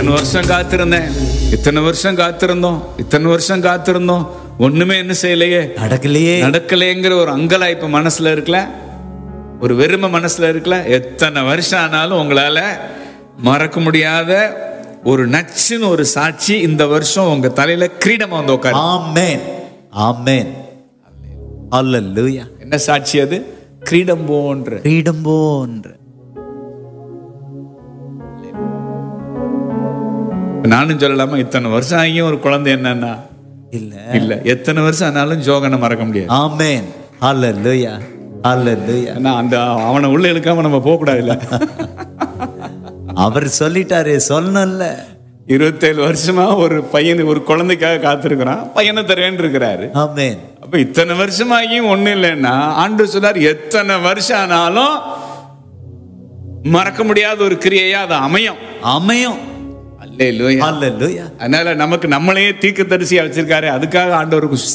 இத்தனை வருஷம் காத்திருந்தேன் இத்தனை வருஷம் காத்திருந்தோம் இத்தனை வருஷம் காத்திருந்தோம் ஒண்ணுமே என்ன செய்யலையே நடக்கலையே நடக்கலைங்கிற ஒரு அங்கலாய்ப்பு மனசுல இருக்குல்ல ஒரு வெறுமை மனசுல இருக்குல்ல எத்தனை வருஷம் ஆனாலும் உங்களால மறக்க முடியாத ஒரு நச்சுன்னு ஒரு சாட்சி இந்த வருஷம் உங்க தலையில கிரீடமா வந்து உட்காரு ஆமென் ஆமென் அல்லேலூயா என்ன சாட்சி அது கிரீடம் போன்ற கிரீடம் போன்ற நானும் சொல்லலாமா இத்தனை வருஷம் ஆகியும் ஒரு குழந்தை என்னன்னா இல்ல இல்ல எத்தனை வருஷம் ஆனாலும் ஜோகனை மறக்க முடியாது ஆமென் அல்லேலூயா அல்லேலூயா ஏன்னா அந்த அவனை உள்ள இழுக்காம நம்ம போக கூடாது இல்ல அவர் சொல்லிட்டாரு சொன்னல இருபத்தேழு வருஷமா ஒரு பையன் ஒரு குழந்தைக்காக காத்திருக்கிறான் பையனை தருவேன் இருக்கிறாரு ஆமென் அப்ப இத்தனை வருஷமாகியும் ஒண்ணு இல்லைன்னா ஆண்டு சொன்னார் எத்தனை வருஷம் ஆனாலும் மறக்க முடியாத ஒரு கிரியையா அது அமையும் அமையும் அல்லேலூயா அல்லேலூயா அதனால நமக்கு நம்மளையே தீர்க்க தரிசியா வச்சிருக்காரு அதுக்காக ஆண்டவருக்கு